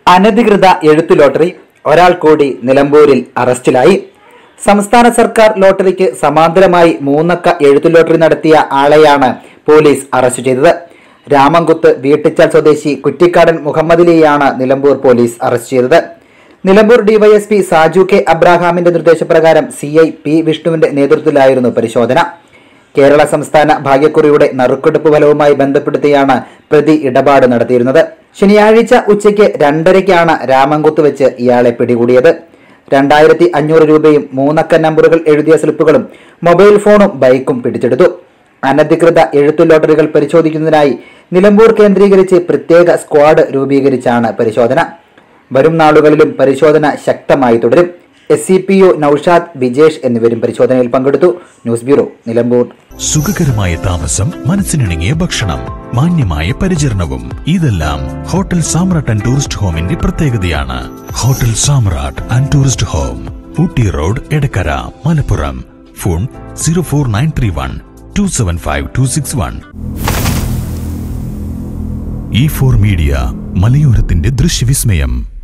അനധികൃത എഴുത്തു ലോട്ടറി ഒരാൾ കൂടി നിലമ്പൂരിൽ അറസ്റ്റിലായി സംസ്ഥാന സർക്കാർ ലോട്ടറിക്ക് സമാന്തരമായി മൂന്നക്ക എഴുത്തു ലോട്ടറി നടത്തിയ ആളെയാണ് പോലീസ് അറസ്റ്റ് ചെയ്തത് രാമൻകുത്ത് വീട്ടിച്ചാൽ സ്വദേശി കുറ്റിക്കാടൻ മുഹമ്മദിലെയാണ് നിലമ്പൂർ പോലീസ് അറസ്റ്റ് ചെയ്തത് നിലമ്പൂർ ഡിവൈഎസ്പി സാജു കെ അബ്രാഹാമിന്റെ നിർദ്ദേശപ്രകാരം സി ഐ പി വിഷ്ണുവിന്റെ നേതൃത്വത്തിലായിരുന്നു പരിശോധന കേരള സംസ്ഥാന ഭാഗ്യക്കുറിയുടെ നറുക്കെടുപ്പ് ഫലവുമായി ബന്ധപ്പെടുത്തിയാണ് പ്രതി ഇടപാട് നടത്തിയിരുന്നത് ശനിയാഴ്ച ഉച്ചയ്ക്ക് രണ്ടരയ്ക്കാണ് രാമൻകുത്ത് വെച്ച് ഇയാളെ പിടികൂടിയത് രണ്ടായിരത്തി അഞ്ഞൂറ് രൂപയും മൂന്നക്ക നമ്പറുകൾ എഴുതിയ സ്ലിപ്പുകളും മൊബൈൽ ഫോണും ബൈക്കും പിടിച്ചെടുത്തു അനധികൃത എഴുത്തു ലോട്ടറികൾ പരിശോധിക്കുന്നതിനായി നിലമ്പൂർ കേന്ദ്രീകരിച്ച് പ്രത്യേക സ്ക്വാഡ് രൂപീകരിച്ചാണ് പരിശോധന വരും നാളുകളിലും പരിശോധന ശക്തമായി തുടരും S C P O Naushad Vijesh എന്നിവരും പരിശോധനയിൽ പങ്കെടുത്തു ന്യൂസ് ബ്യൂറോ നിലമ്പൂർ സുഖകരമായ താമസം മനസ്സിനിണങ്ങിയ ഭക്ഷണം മാന്യമായ പരിചരണവും ഇതെല്ലാം ഹോട്ടൽ സാമ്രാട്ട് ആൻഡ് ടൂറിസ്റ്റ് ഹോമിന്റെ പ്രത്യേകതയാണ് hotel Samrat and tourist home Ooty road Edakkara Malappuram phone zero four nine three one two seven five two six one E four media മലയോരത്തിന്റെ ദൃശ്യവിസ്മയം